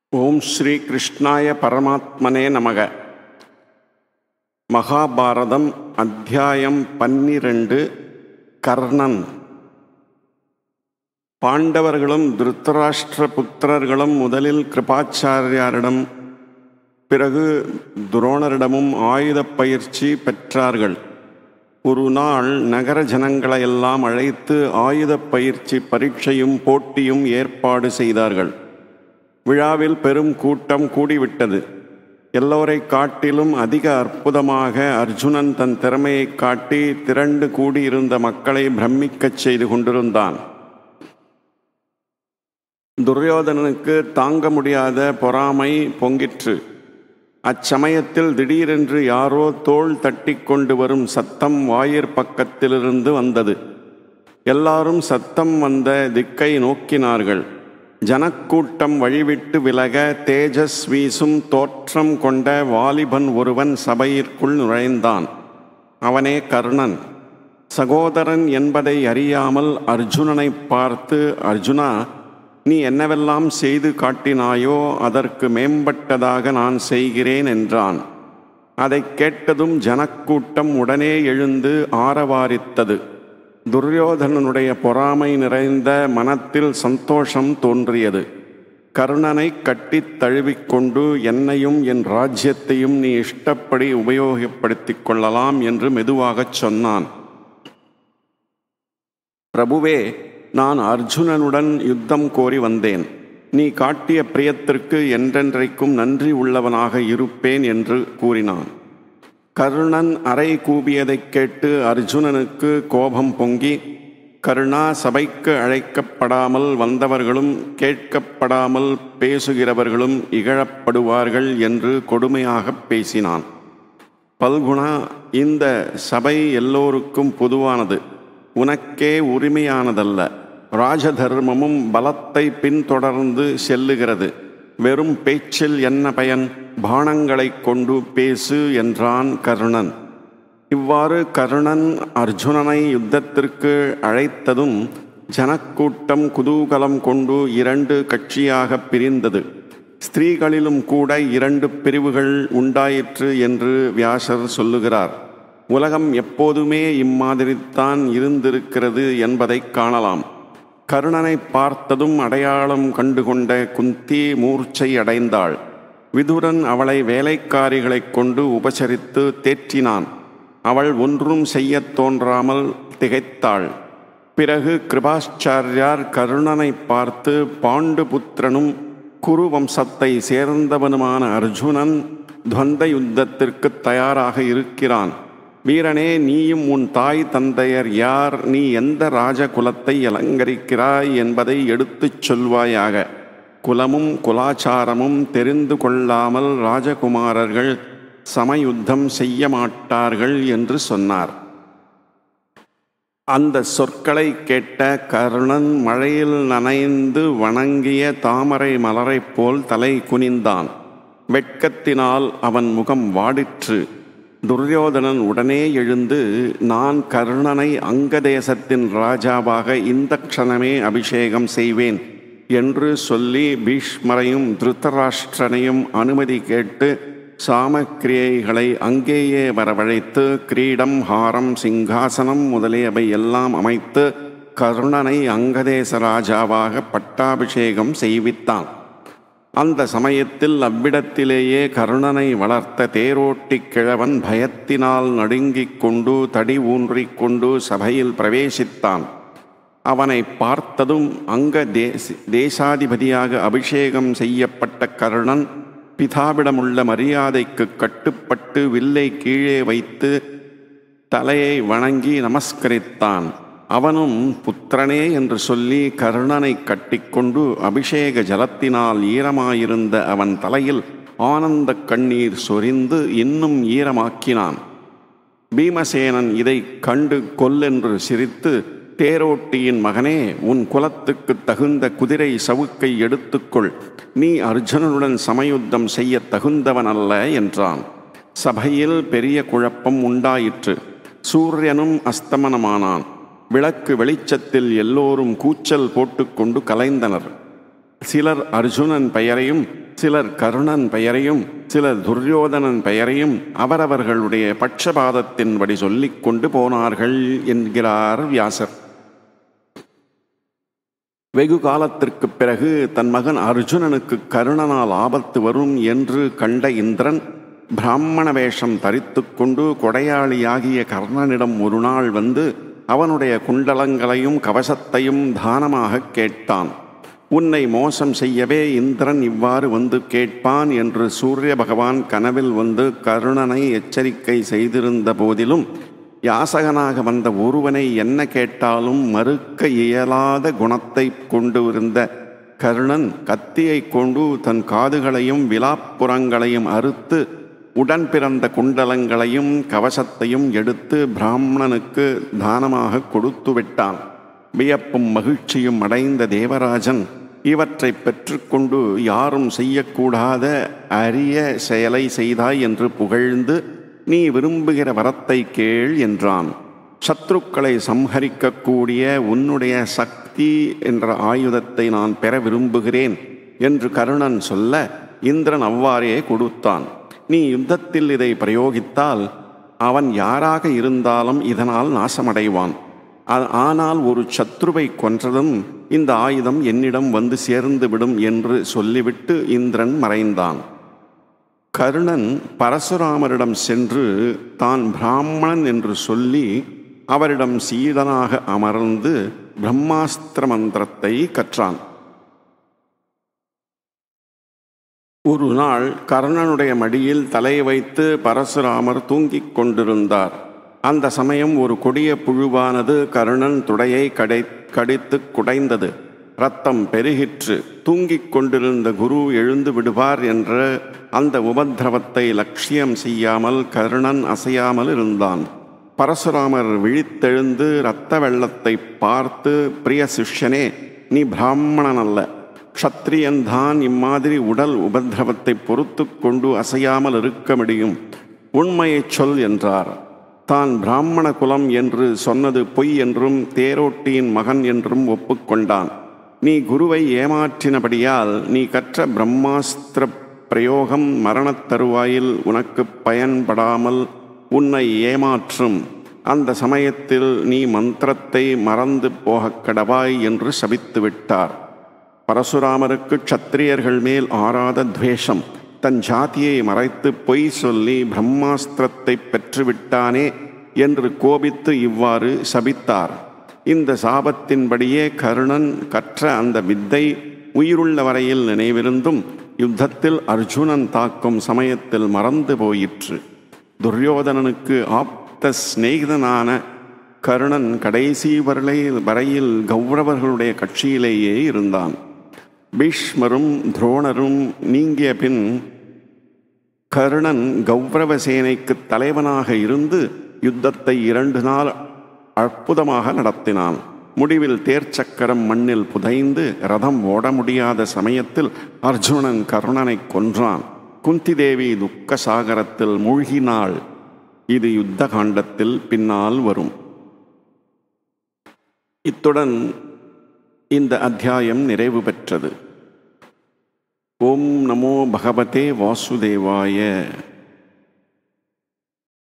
ஓம் ஸ்ரீ கிருஷ்ணாய பரமாத்மனே நமக மகாபாரதம் அத்தியாயம் பன்னிரண்டு கர்ணன் பாண்டவர்களும் திருத்தராஷ்டிர புத்திரர்களும் முதலில் கிருபாச்சாரியாரிடம் பிறகு துரோணரிடமும் ஆயுதப் பயிற்சி பெற்றார்கள் ஒரு நாள் நகர ஜனங்களையெல்லாம் அழைத்து ஆயுதப் பயிற்சி பரீட்சையும் போட்டியும் ஏற்பாடு செய்தார்கள் விழாவில் பெரும் கூட்டம் கூடிவிட்டது எல்லோரை காட்டிலும் அதிக அற்புதமாக அர்ஜுனன் தன் திறமையை காட்டி திரண்டு கூடியிருந்த மக்களை பிரமிக்கச் செய்து கொண்டிருந்தான் துரியோதனனுக்கு தாங்க முடியாத பொறாமை பொங்கிற்று அச்சமயத்தில் திடீரென்று யாரோ தோள் தட்டி கொண்டு வரும் சத்தம் வாயிற் பக்கத்திலிருந்து வந்தது எல்லாரும் சத்தம் வந்த திக்கை நோக்கினார்கள் ஜனக்கூட்டம் வழிவிட்டு விலக தேஜஸ் வீசும் தோற்றம் கொண்ட வாலிபன் ஒருவன் சபையிற்குள் நுழைந்தான் அவனே கர்ணன் சகோதரன் என்பதை அறியாமல் அர்ஜுனனை பார்த்து அர்ஜுனா நீ என்னவெல்லாம் செய்து காட்டினாயோ அதற்கு மேம்பட்டதாக நான் செய்கிறேன் என்றான் அதை கேட்டதும் ஜனக்கூட்டம் உடனே எழுந்து ஆரவாரித்தது துரியோதனனுடைய பொறாமை நிறைந்த மனத்தில் சந்தோஷம் தோன்றியது கர்ணனை கட்டித் தழுவிக்கொண்டு என்னையும் என் ராஜ்யத்தையும் நீ இஷ்டப்படி உபயோகப்படுத்திக் கொள்ளலாம் என்று மெதுவாகச் சொன்னான் பிரபுவே நான் அர்ஜுனனுடன் யுத்தம் கோரி வந்தேன் நீ காட்டிய பிரியத்திற்கு என்றென்றைக்கும் நன்றி உள்ளவனாக இருப்பேன் என்று கூறினான் கர்ணன் அறை கூவியதைக் கேட்டு அர்ஜுனனுக்கு கோபம் பொங்கி கருணா சபைக்கு அழைக்கப்படாமல் வந்தவர்களும் கேட்கப்படாமல் பேசுகிறவர்களும் இகழப்படுவார்கள் என்று கொடுமையாகப் பேசினான் பல்குணா இந்த சபை எல்லோருக்கும் பொதுவானது உனக்கே உரிமையானதல்ல ராஜதர்மமும் பலத்தை பின்தொடர்ந்து செல்லுகிறது வெறும் பேச்சில் என்ன பயன் பானங்களைக் கொண்டு பேசு என்றான் கர்ணன் இவ்வாறு கர்ணன் அர்ஜுனனை யுத்தத்திற்கு அழைத்ததும் ஜனக்கூட்டம் குதூகலம் கொண்டு இரண்டு கட்சியாக பிரிந்தது ஸ்திரீகளிலும் கூட இரண்டு பிரிவுகள் உண்டாயிற்று என்று வியாசர் சொல்லுகிறார் உலகம் எப்போதுமே இம்மாதிரித்தான் இருந்திருக்கிறது என்பதை காணலாம் கருணனை பார்த்ததும் அடையாளம் கண்டுகொண்ட குந்தி மூர்ச்சை அடைந்தாள் விதுரன் அவளை வேலைக்காரிகளைக் கொண்டு உபசரித்து தேற்றினான் அவள் ஒன்றும் செய்யத் தோன்றாமல் திகைத்தாள் பிறகு கிருபாச்சாரியார் கருணனை பார்த்து பாண்டுபுத்திரனும் குரு வம்சத்தை சேர்ந்தவனுமான அர்ஜுனன் துவந்த யுத்தத்திற்கு தயாராக இருக்கிறான் வீரனே நீயும் உன் தாய் தந்தையர் யார் நீ எந்த ராஜகுலத்தை அலங்கரிக்கிறாய் என்பதை எடுத்துச் சொல்வாயாக குலமும் குலாச்சாரமும் தெரிந்து கொள்ளாமல் ராஜகுமாரர்கள் சமயுத்தம் செய்ய மாட்டார்கள் என்று சொன்னார் அந்த சொற்களை கேட்ட கர்ணன் மழையில் நனைந்து வணங்கிய தாமரை மலரைப் போல் தலை குனிந்தான் வெட்கத்தினால் அவன் முகம் வாடிற்று துரியோதனன் உடனே எழுந்து நான் கர்ணனை அங்கதேசத்தின் ராஜாவாக இந்த க்ஷணமே அபிஷேகம் செய்வேன் என்று சொல்லி பீஷ்மரையும் திருத்தராஷ்டிரனையும் அனுமதி கேட்டு சாமக்கிரியைகளை அங்கேயே வரவழைத்து கிரீடம் ஹாரம் சிங்காசனம் முதலியவை எல்லாம் அமைத்து கர்ணனை அங்கதேச ராஜாவாக பட்டாபிஷேகம் செய்வித்தான் அந்த சமயத்தில் அவ்விடத்திலேயே கருணனை வளர்த்த தேரோட்டிக் கிழவன் பயத்தினால் நடுங்கிக் கொண்டு தடி ஊன்றிக் கொண்டு சபையில் பிரவேசித்தான் அவனை பார்த்ததும் அங்க தேச தேசாதிபதியாக அபிஷேகம் செய்யப்பட்ட கருணன் பிதாவிடமுள்ள மரியாதைக்கு கட்டுப்பட்டு வில்லை கீழே வைத்து தலையை வணங்கி நமஸ்கரித்தான் அவனும் புத்திரனே என்று சொல்லி கருணனை கட்டிக்கொண்டு அபிஷேக ஜலத்தினால் ஈரமாயிருந்த அவன் தலையில் ஆனந்த கண்ணீர் சொரிந்து இன்னும் ஈரமாக்கினான் பீமசேனன் இதை கண்டு கொல்லென்று சிரித்து தேரோட்டியின் மகனே உன் குலத்துக்கு தகுந்த குதிரை சவுக்கை எடுத்துக்கொள் நீ அர்ஜுனனுடன் சமயுத்தம் செய்ய தகுந்தவன் அல்ல என்றான் சபையில் பெரிய குழப்பம் உண்டாயிற்று சூரியனும் அஸ்தமனமானான் விளக்கு வெளிச்சத்தில் எல்லோரும் கூச்சல் போட்டுக்கொண்டு கலைந்தனர் சிலர் அர்ஜுனன் பெயரையும் சிலர் கருணன் பெயரையும் சிலர் துரியோதனன் பெயரையும் அவரவர்களுடைய பட்சபாதத்தின்படி சொல்லிக் கொண்டு போனார்கள் என்கிறார் வியாசர் வெகு காலத்திற்குப் பிறகு தன் மகன் அர்ஜுனனுக்கு கருணனால் ஆபத்து வரும் என்று கண்ட இந்திரன் பிராமண வேஷம் தரித்து கொண்டு கொடையாளியாகிய கர்ணனிடம் ஒரு நாள் வந்து அவனுடைய குண்டலங்களையும் கவசத்தையும் தானமாக கேட்டான் உன்னை மோசம் செய்யவே இந்திரன் இவ்வாறு வந்து கேட்பான் என்று சூரிய பகவான் கனவில் வந்து கருணனை எச்சரிக்கை செய்திருந்த போதிலும் யாசகனாக வந்த ஒருவனை என்ன கேட்டாலும் மறுக்க இயலாத குணத்தை கொண்டு இருந்த கருணன் கத்தியை கொண்டு தன் காதுகளையும் விலாப்புறங்களையும் அறுத்து உடன் பிறந்த குண்டலங்களையும் கவசத்தையும் எடுத்து பிராமணனுக்கு தானமாக கொடுத்து விட்டான் வியப்பும் மகிழ்ச்சியும் அடைந்த தேவராஜன் இவற்றை பெற்றுக்கொண்டு யாரும் செய்யக்கூடாத அரிய செயலை செய்தாய் என்று புகழ்ந்து நீ விரும்புகிற வரத்தை கேள் என்றான் சத்ருக்களை சம்ஹரிக்கக்கூடிய உன்னுடைய சக்தி என்ற ஆயுதத்தை நான் பெற விரும்புகிறேன் என்று கருணன் சொல்ல இந்திரன் அவ்வாறே கொடுத்தான் நீ யுத்தத்தில் இதை பிரயோகித்தால் அவன் யாராக இருந்தாலும் இதனால் நாசமடைவான் ஆ- ஆனால் ஒரு சத்ருவை கொன்றதும் இந்த ஆயுதம் என்னிடம் வந்து சேர்ந்து விடும் என்று சொல்லிவிட்டு இந்திரன் மறைந்தான் கருணன் பரசுராமரிடம் சென்று தான் பிராமணன் என்று சொல்லி அவரிடம் சீடனாக அமர்ந்து பிரம்மாஸ்திர மந்திரத்தை கற்றான் ஒரு நாள் கர்ணனுடைய மடியில் தலை வைத்து பரசுராமர் தூங்கிக் கொண்டிருந்தார் அந்த சமயம் ஒரு கொடிய புழுவானது கர்ணன் துடையை கடை கடித்து குடைந்தது ரத்தம் பெருகிற்று தூங்கிக் கொண்டிருந்த குரு எழுந்து விடுவார் என்ற அந்த உபத்திரவத்தை லட்சியம் செய்யாமல் கர்ணன் அசையாமல் இருந்தான் பரசுராமர் விழித்தெழுந்து இரத்த வெள்ளத்தை பார்த்து பிரிய சிஷ்யனே நீ பிராமணன் அல்ல க்ஷத்ரியன்தான் இம்மாதிரி உடல் உபத்திரவத்தை பொறுத்து கொண்டு அசையாமல் இருக்க முடியும் உண்மையைச் சொல் என்றார் தான் பிராமண குலம் என்று சொன்னது பொய் என்றும் தேரோட்டியின் மகன் என்றும் ஒப்புக்கொண்டான் நீ குருவை ஏமாற்றினபடியால் நீ கற்ற பிரம்மாஸ்திர பிரயோகம் மரணத் தருவாயில் உனக்கு பயன்படாமல் உன்னை ஏமாற்றும் அந்த சமயத்தில் நீ மந்திரத்தை மறந்து போகக் கடவாய் என்று சபித்து விட்டார் பரசுராமருக்கு க்ஷத்திரியர்கள் மேல் ஆறாத துவேஷம் தன் ஜாதியை மறைத்து பொய் சொல்லி பிரம்மாஸ்திரத்தை பெற்றுவிட்டானே என்று கோபித்து இவ்வாறு சபித்தார் இந்த சாபத்தின்படியே கருணன் கற்ற அந்த வித்தை உயிருள்ள வரையில் நினைவிருந்தும் யுத்தத்தில் அர்ஜுனன் தாக்கும் சமயத்தில் மறந்து போயிற்று துரியோதனனுக்கு ஆப்த சிநேகிதனான கருணன் கடைசி வரை வரையில் கௌரவர்களுடைய கட்சியிலேயே இருந்தான் பீஷ்மரும் துரோணரும் நீங்கிய பின் கருணன் கௌரவ சேனைக்கு தலைவனாக இருந்து யுத்தத்தை இரண்டு நாள் அற்புதமாக நடத்தினான் முடிவில் தேர்ச்சக்கரம் மண்ணில் புதைந்து ரதம் ஓட முடியாத சமயத்தில் அர்ஜுனன் கருணனை கொன்றான் குந்தி தேவி துக்க சாகரத்தில் மூழ்கினாள் இது யுத்த காண்டத்தில் பின்னால் வரும் இத்துடன் இந்த அத்தியாயம் நிறைவு பெற்றது ஓம் நமோ பகவதே வாசுதேவாய